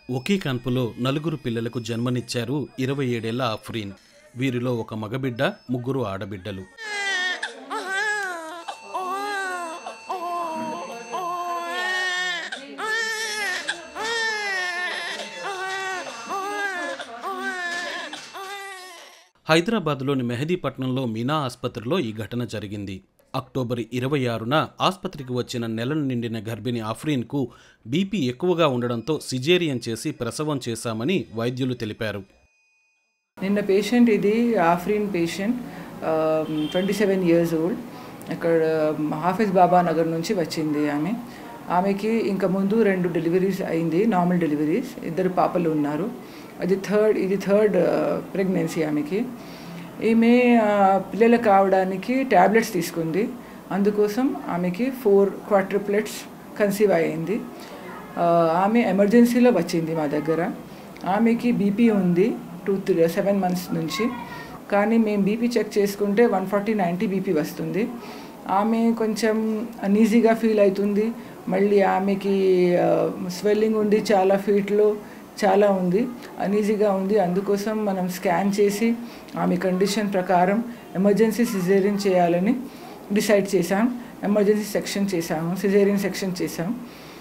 ఒకే కాన్పులో నలుగురు పిల్లలకు జన్మనిచ్చారు ఇరవై ఏడేళ్ల ఆఫ్రీన్ వీరిలో ఒక మగబిడ్డ ముగ్గురు ఆడబిడ్డలు హైదరాబాద్లోని మెహదీపట్నంలో మీనా ఆసుపత్రిలో ఈ ఘటన జరిగింది అక్టోబర్ ఇరవై ఆరున ఆసుపత్రికి వచ్చిన నెలలు నిండిన గర్భిణి ఆఫ్రీన్కు బీపీ ఎక్కువగా ఉండడంతో సిజేరియన్ చేసి ప్రసవం చేశామని వైద్యులు తెలిపారు నిన్న పేషెంట్ ఇది Afreen patient twenty seven years old ఇక్కడ హాఫీజ్ బాబా నగర్ నుంచి వచ్చింది ఆమె ఆమెకి ఇంకా ముందు రెండు డెలివరీస్ అయింది నార్మల్ డెలివరీస్ ఇద్దరు పాపలు ఉన్నారు అది థర్డ్ ఇది థర్డ్ ప్రెగ్నెన్సీ ఆమెకి ఈమె ఆ, పిల్లలు కావడానికి ట్యాబ్లెట్స్ తీసుకుంది అందుకోసం ఆమెకి ఫోర్ క్వాట్రిప్లెట్స్ కన్సీవ్ అయింది ఆ, ఆమె ఎమర్జెన్సీలో వచ్చింది మా దగ్గర ఆమెకి బీపీ ఉంది టూ త్రీ సెవెన్ మంత్స్ నుంచి కానీ మేము బీపీ చెక్ చేసుకుంటే వన్ ఫార్టీ నైంటీ బీపీ వస్తుంది ఆమె కొంచెం అనీజీగా ఫీల్ అవుతుంది మళ్ళీ ఆమెకి స్వెల్లింగ్ ఉంది చాలా ఫీట్లో చాలా ఉంది అనీజీగా ఉంది అందుకోసం మనం స్కాన్ చేసి ఆమె కండిషన్ ప్రకారం ఎమర్జెన్సీ సిజేరియన్ చేయాలని డిసైడ్ చేశాం ఎమర్జెన్సీ సెక్షన్ చేశాము సిజేరియన్ సెక్షన్ చేశాం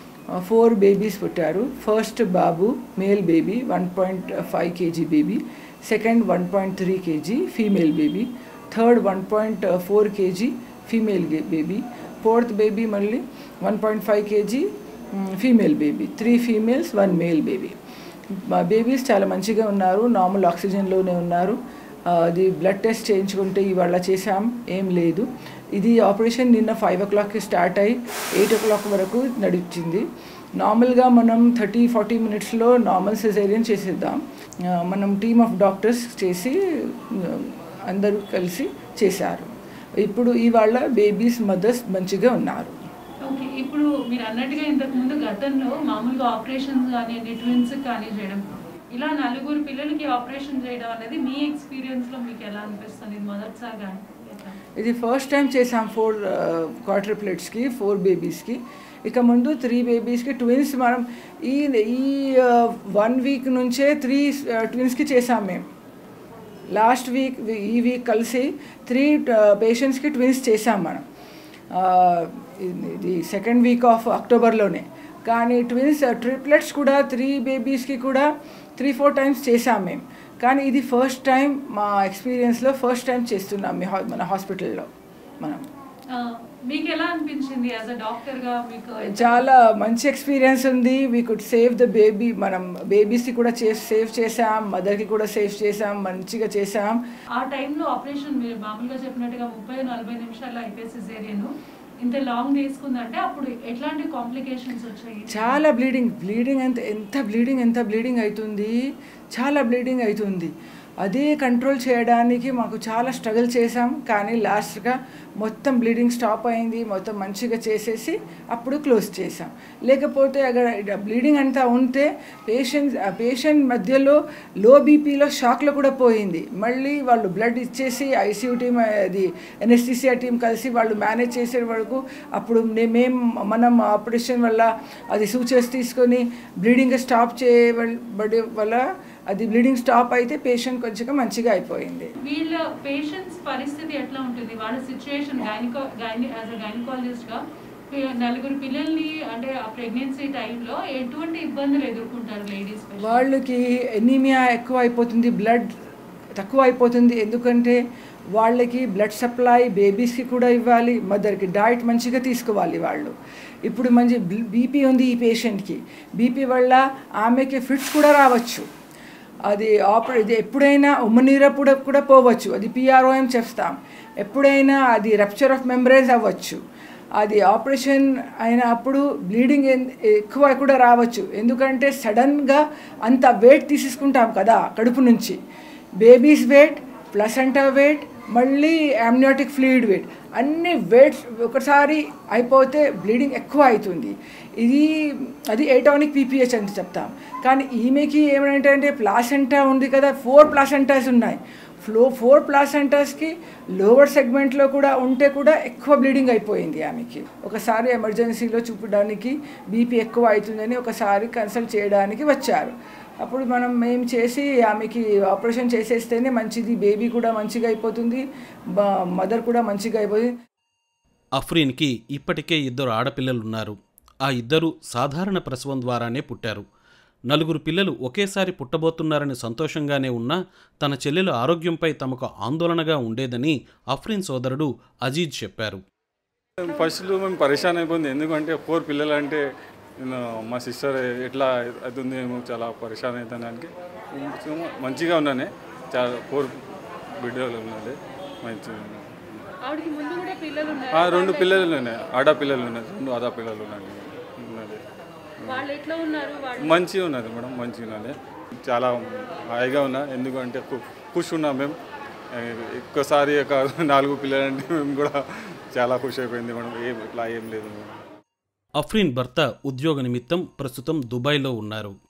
ఫోర్ బేబీస్ పుట్టారు ఫస్ట్ బాబు male baby one point five KG baby second one point three KG female baby third one point four KG female baby fourth baby మళ్ళీ one point five KG female baby three females one male baby మా babies చాలా మంచిగా ఉన్నారు normal ఆక్సిజన్లోనే ఉన్నారు ఆ, అది blood test చేయించుకుంటే ఇవాళ చేసాం ఏం లేదు ఇది ఆపరేషన్ నిన్న ఫైవ్ ఓ క్లాక్కి స్టార్ట్ అయ్యి ఎయిట్ ఓ క్లాక్ వరకు నడిచింది నార్మల్గా మనం థర్టీ ఫార్టీ మినిట్స్లో నార్మల్ సిజేరియన్ చేసేద్దాం ఆ, మనం టీమ్ ఆఫ్ డాక్టర్స్ చేసి ఆ, అందరూ కలిసి చేశారు ఇప్పుడు ఇవాళ బేబీస్ మదర్స్ మంచిగా ఉన్నారు ఓకే ఇప్పుడు మీరు అన్నట్టుగా ఇంతకు ముందు గతంలో మామూలుగా ఆపరేషన్స్ కానీ ట్విన్స్ కానీ చేయడం ఇలా నలుగురు పిల్లలకి ఆపరేషన్ చేయడం అనేది మీ ఎక్స్పీరియన్స్ లో మీకు ఎలా అనిపిస్తుంది ఇది మొదటిసారి కానీ ఇది ఫస్ట్ టైం చేసాం ఫోర్ క్వార్టర్ప్లెట్స్కి ఫోర్ బేబీస్కి ఇక ముందు త్రీ బేబీస్కి ట్విన్స్ మనం ఈ ఈ వన్ వీక్ నుంచే త్రీ ట్విన్స్కి చేసాం మేము లాస్ట్ వీక్ ఈ వీక్ కలిసి త్రీ పేషెంట్స్కి ట్విన్స్ చేసాం మనం ఆ, ఇది- ఇది సెకండ్ వీక్ ఆఫ్ అక్టోబర్లోనే కానీ ట్విన్స్ ట్రిప్లెట్స్ కూడా త్రీ బేబీస్కి కూడా త్రీ ఫోర్ టైమ్స్ చేసాం మేము కానీ ఇది ఫస్ట్ టైం మా ఎక్స్పీరియన్స్లో ఫస్ట్ టైం చేస్తున్నాం మీ హా- మన హాస్పిటల్లో మనం మీకు ఎలా అనిపించింది యాజ్ అ డాక్టర్ గా మీకు చాలా మంచి ఎక్స్పీరియన్స్ ఉంది we could save the baby మనం బేబీస్కి కూడా చే సేవ్ చేసాం మదర్కి కూడా సేవ్ చేసాం మంచిగా చేసాం ఆ టైంలో ఆపరేషన్ మీరు మామూలుగా చెప్పినట్టుగా ముప్పై నలభై నిమిషాల్లో అయిపోయి సిజేరియన్ ఇంత లాంగ్ తీసుకుందంటే అప్పుడు ఎట్లాంటి కాంప్లికేషన్స్ వచ్చాయి చాలా బ్లీడింగ్ బ్లీడింగ్ ఎంత ఎంత బ్లీడింగ్ ఎంత బ్లీడింగ్ అవుతుంది చాలా బ్లీడింగ్ అవుతుంది అదే కంట్రోల్ చేయడానికి మాకు చాలా స్ట్రగుల్ చేసాం కానీ లాస్ట్గా మొత్తం బ్లీడింగ్ స్టాప్ అయింది మొత్తం మంచిగా చేసేసి అప్పుడు క్లోజ్ చేసాం లేకపోతే అక్కడ బ్లీడింగ్ అంతా ఉంటే పేషెంట్ ఆ పేషెంట్ మధ్యలో లో బీపీలో షాక్లో కూడా పోయింది మళ్ళీ వాళ్ళు బ్లడ్ ఇచ్చేసి ఐసీయూ టీమ్ అది ఎన్ఎస్టీసీఆ టీం కలిసి వాళ్ళు మేనేజ్ చేసే వరకు అప్పుడు నే- మేం మనం ఆపరేషన్ వల్ల అది సూచర్స్ తీసుకొని బ్లీడింగ్ స్టాప్ చేయబడి వల్ల అది బ్లీడింగ్ స్టాప్ అయితే పేషెంట్ కొంచెం మంచిగా అయిపోయింది వీళ్ళ పేషెంట్స్ పరిస్థితి ఎట్లా ఉంటుంది వాళ్ళ సిచ్యువేషన్ గైనికో గైని యాజ్ అ గైనకాలజిస్ట్ గా పి- నలుగురు పిల్లల్ని అంటే ఆ ప్రెగ్నెన్సీ టైంలో ఎటువంటి ఇబ్బందులు ఎదుర్కొంటారు లేడీస్ వాళ్ళకి ఎనీమియా ఎక్కువ అయిపోతుంది బ్లడ్ తక్కువ అయిపోతుంది ఎందుకంటే వాళ్ళకి బ్లడ్ సప్లై బేబీస్కి కూడా ఇవ్వాలి మదర్కి డైట్ మంచిగా తీసుకోవాలి వాళ్ళు ఇప్పుడు మంచి బీపీ ఉంది ఈ పేషెంట్కి బీపీ వల్ల ఆమెకి ఫిట్స్ కూడా రావచ్చు అది ఆపరే ఇది ఎప్పుడైనా ఉమ్మనీరప్పుడు కూడా పోవచ్చు అది పిఆర్ఓఎం చేస్తాం ఎప్పుడైనా అది రప్చర్ ఆఫ్ మెంబ్రేన్స్ అవ్వచ్చు అది ఆపరేషన్ అయినప్పుడు బ్లీడింగ్ ఎన్- ఎక్కువ కూడా రావచ్చు ఎందుకంటే సడన్గా అంత వెయిట్ తీసేసుకుంటాం కదా కడుపు నుంచి బేబీస్ వెయిట్ ప్లసెంటా వెయిట్ మళ్ళీ అమ్నియోటిక్ ఫ్లూయిడ్ వెయిట్ అన్ని వెయిట్స్ ఒకసారి అయిపోతే బ్లీడింగ్ ఎక్కువ అవుతుంది ఇది అది ఎయిటానిక్ పీపీహెచ్ అని చెప్తాం కానీ ఈమెకి ఏమంటే అంటే ప్లాసెంటా ఉంది కదా ఫోర్ ప్లాసెంటాస్ ఉన్నాయి ఫ్లో ఫోర్ ప్లాసెంటర్స్కి లోవర్ సెగ్మెంట్లో కూడా ఉంటే కూడా ఎక్కువ బ్లీడింగ్ అయిపోయింది ఆమెకి ఒకసారి ఎమర్జెన్సీలో చూపడానికి బీపీ ఎక్కువ అవుతుందని ఒకసారి కన్సల్ట్ చేయడానికి వచ్చారు అప్పుడు మనం మేము చేసి ఆమెకి ఆపరేషన్ చేసేస్తేనే మంచిది బేబీ కూడా మంచిగా అయిపోతుంది మదర్ కూడా మంచిగా అయిపోతుంది అఫ్రీన్కి ఇప్పటికే ఇద్దరు ఆడపిల్లలున్నారు ఆ ఇద్దరు సాధారణ ప్రసవం ద్వారానే పుట్టారు నలుగురు పిల్లలు ఒకేసారి పుట్టబోతున్నారని సంతోషంగానే ఉన్నా తన చెల్లెల ఆరోగ్యంపై తమకు ఆందోళనగా ఉండేదని అఫ్రీన్ సోదరుడు అజీజ్ చెప్పారు ఫస్ట్లో మేము పరేషాన్ అయిపోయింది ఎందుకంటే ఫోర్ పిల్లలు అంటే నేను మా సిస్టర్ ఎట్లా అవుతుంది ఏమో చాలా పరేషాన్ అవుతానికి మంచిగా ఉన్నానే చాలా ఫోర్ బిడ్డలు ఉన్నది మంచిగా ఉన్నాయి. ఆవిడకి ముందు కూడా పిల్లలు ఉన్నారు ఆ, రెండు పిల్లలు ఉన్నాయి ఆడ పిల్లలు ఉన్నాయి రెండు ఆడ పిల్లలు ఉన్నాయి ఉన్నది వాళ్ళు ఎట్లా ఉన్నారు వాళ్ళు మంచిగా ఉన్నది మేడం మంచిగా ఉన్నది చాలా హాయిగా ఉన్నా ఎందుకంటే కు- ఖుషి ఉన్నాం మేము ఒక్కసారి ఒక నాలుగు పిల్లలంటే మేము కూడా చాలా ఖుషి అయిపోయింది మేడం ఏం ఇట్లా ఏం లేదు మేడం అఫ్రీన్ భర్త ఉద్యోగ నిమిత్తం ప్రస్తుతం దుబాయ్లో ఉన్నారు